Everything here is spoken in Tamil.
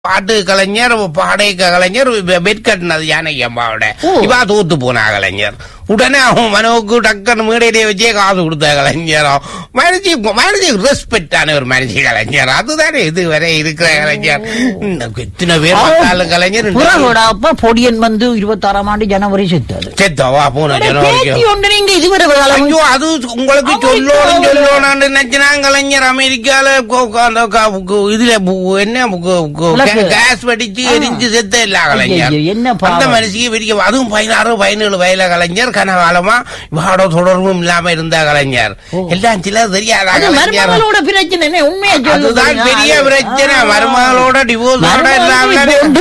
பாட்டு கலைஞர் பாடை கலைஞர் பெட் கட்டினது யானை அம்மாவோட ஓ. இவா தூத்து போனா கலைஞர் உடனே அவன் மனோவுக்கு டக்குன்னு மேடையிலே வச்சே காசு கொடுத்த கலைஞரும் மனுஷி மனுஷி ரெஸ்பெக்டான ஒரு மனுஷி கலைஞர் அதுதானே இதுவரை இருக்கிற கலைஞர் இன்னும் எத்தனை பேர் பார்த்தாலும் கலைஞர் புறகோடா அப்ப பொடியன் வந்து இருபத்தாறாம் ஆண்டு ஜனவரி செத்தாரு செத்தவா போன ஜனவரிக்கு பேத்தி ஒன்று நீங்க இதுவரை காலம் ஐயோ அது உங்களுக்கு சொல்லணும் சொல்லணும் நினைச்சுனா கலைஞர் அமெரிக்கால கொ- கொ- அந்த க- கு- இதுல பு- என்ன கு- கு- விளக்கு. கேஸ் வெடிச்சு எரிஞ்சு செத்த இல்ல கலைஞர் ஐயையோ, என்ன பாவம். அந்த மனுஷிக்கு வெடிக்க அதுவும் பதினாறு பதினேழு வயல கலைஞர் கனகாலமா இவாட தொடர்பும் இல்லாம இருந்த கலைஞர் எல்லாம் சிலர் தெரியாத அது கலைஞர் மருமகளோட பிரச்சனை உண்மையா அதுதான் சொல்லுங்க பெரிய பிரச்சனை ஆ. மருமகளோட டிவோர்ஸோட மருமகளுக்கு எல்லாம் இப்ப ஒன்றும்